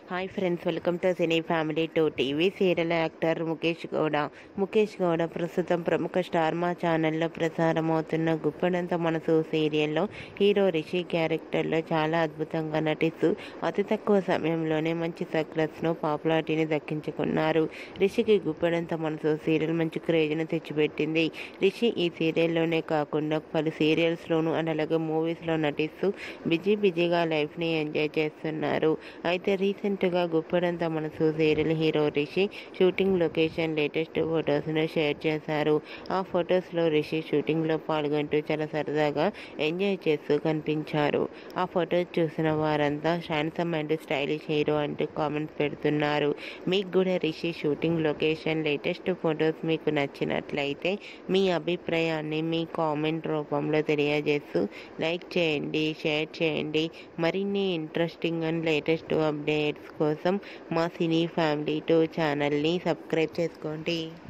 hi friends welcome to cine family two TV serial actor Mukesh Gowda Mukesh Gowda ప్రస్తుతం ప్రముఖ star మా ఛానల్లో ప్రసారమవుతున్న గుప్పడంత మనసు సీరియల్లో హీరో రిషి క్యారెక్టర్లో చాలా అద్భుతంగా నటిస్తూ అతి తక్కువ సమయంలోనే మంచి సక్సెస్ను పాపులారిటీని దక్కించుకున్నారు రిషికి గుప్పడంత మనసు సీరియల్ మంచి క్రేజ్ను తెచ్చిపెట్టింది రిషి ఈ సీరియల్లోనే కాకుండా పలు సీరియల్స్లోనూ అండ్ అలాగే మూవీస్లో నటిస్తూ బిజీ బిజీగా లైఫ్ని ఎంజాయ్ చేస్తున్నారు అయితే రీసెంట్గా Guppedantha Manasu serial hero Rishi shooting location latest ఫొటోస్ను షేర్ చేశారు ఆ ఫొటోస్లో రిషి షూటింగ్లో పాల్గొంటూ చాలా సరదాగా ఎంజాయ్ చేస్తూ కనిపించారు ఆ ఫొటోస్ చూసిన వారంతా హ్యాండ్సమ్ అండ్ స్టైలిష్ హీరో అంటూ కామెంట్స్ పెడుతున్నారు మీకు కూడా Rishi shooting location latest photos మీకు నచ్చినట్లయితే మీ అభిప్రాయాన్ని మీ కామెంట్ రూపంలో తెలియజేస్తూ లైక్ చేయండి షేర్ చేయండి మరిన్ని ఇంట్రెస్టింగ్ అండ్ లేటెస్ట్ అప్డేట్స్ కోసం మా సినీ ఫ్యామిలీ టూ ఛానల్ని సబ్స్క్రైబ్ చేసుకోండి